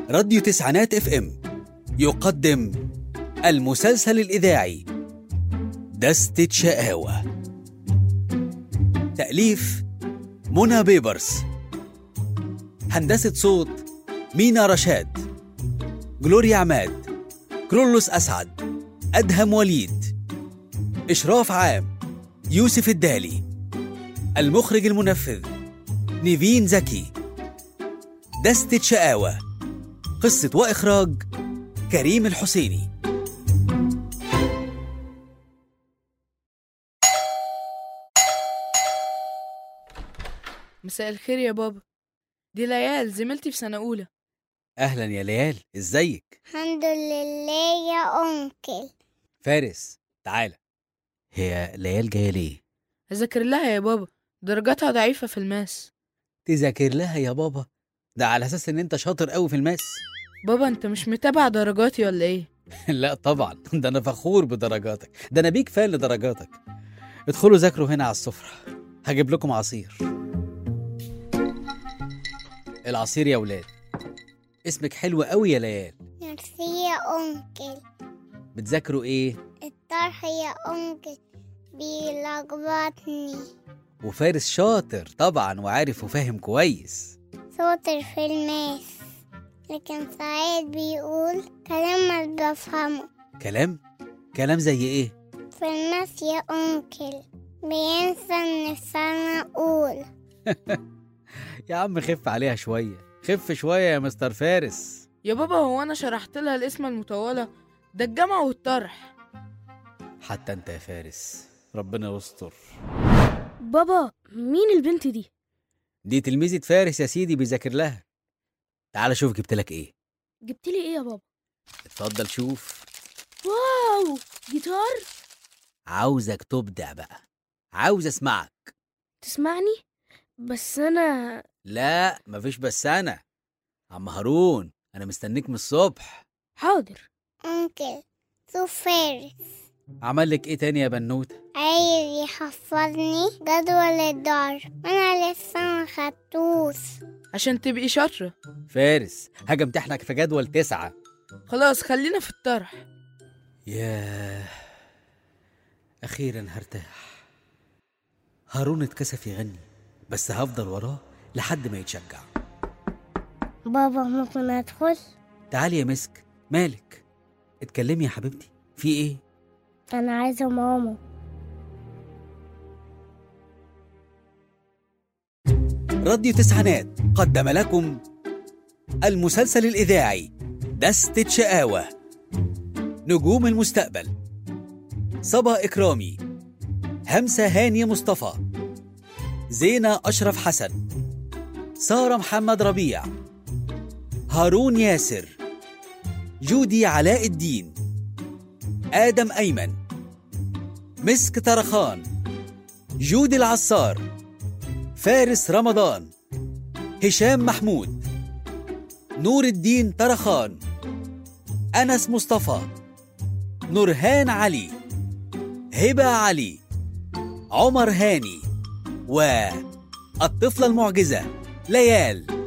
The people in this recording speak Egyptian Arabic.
راديو تسعينات اف ام يقدم المسلسل الإذاعي دستة شقاوة تأليف منى بيبرس هندسة صوت مينا رشاد جلوريا عماد كرولوس أسعد أدهم وليد إشراف عام يوسف الدالي المخرج المنفذ نيفين زكي دستة شقاوة قصة وإخراج كريم الحسيني مساء الخير يا بابا دي ليال زميلتي في سنة أولى أهلا يا ليال إزيك الحمد لله يا أنكل فارس تعالى هي ليال جاية ليه أذاكر لها يا بابا درجاتها ضعيفة في الماس تذاكر لها يا بابا ده على أساس إن أنت شاطر قوي في الماس بابا أنت مش متابع درجاتي ولا إيه؟ لا طبعا ده أنا فخور بدرجاتك ده أنا بيك فان لدرجاتك ادخلوا ذاكروا هنا على السفرة هجيب لكم عصير العصير يا ولاد اسمك حلو قوي يا ليال ميرسي يا أنكل بتذاكروا ايه الطرح يا أنكل بيلخبطني وفارس شاطر طبعا وعارف وفاهم كويس شاطر في الماس لكن ساعات بيقول كلام ما بفهمه كلام كلام زي ايه في الماس يا أنكل بينسى إن في سنة أولى يا عم خف عليها شوية خف شوية يا مستر فارس يا بابا هو أنا شرحت لها الاسم المطولة ده الجمع والطرح حتى انت يا فارس ربنا يستر بابا مين البنت دي؟ دي تلميذة فارس يا سيدي بيذاكر لها تعال شوف جبت لك ايه جبت لي ايه يا بابا؟ اتفضل شوف واو جيتار عاوزك تبدع بقى عاوز اسمعك تسمعني؟ بس انا لا مفيش بس انا عم هارون انا مستنيك من الصبح حاضر أنكل شوف فارس عمل لك ايه تاني يا بنوته عايز يحفظني جدول الضرب أنا لسه ما خدتوش عشان تبقي شاطرة فارس هاجي امتحنك في جدول تسعة خلاص خلينا في الطرح ياه أخيرا هرتاح هارون اتكسف يغني بس هفضل وراه لحد ما يتشجع بابا ممكن أدخل تعالي يا مسك مالك اتكلمي يا حبيبتي في ايه أنا عايزة ماما راديو تسعينات قدم لكم المسلسل الإذاعي دستة شقاوة نجوم المستقبل صبا إكرامي همسة هاني مصطفى زينة أشرف حسن سارة محمد ربيع هارون ياسر جودي علاء الدين آدم أيمن مسك طرخان جودي العصار فارس رمضان هشام محمود نور الدين طرخان أنس مصطفى نورهان علي هبة علي عمر هاني والطفلة المعجزة ليال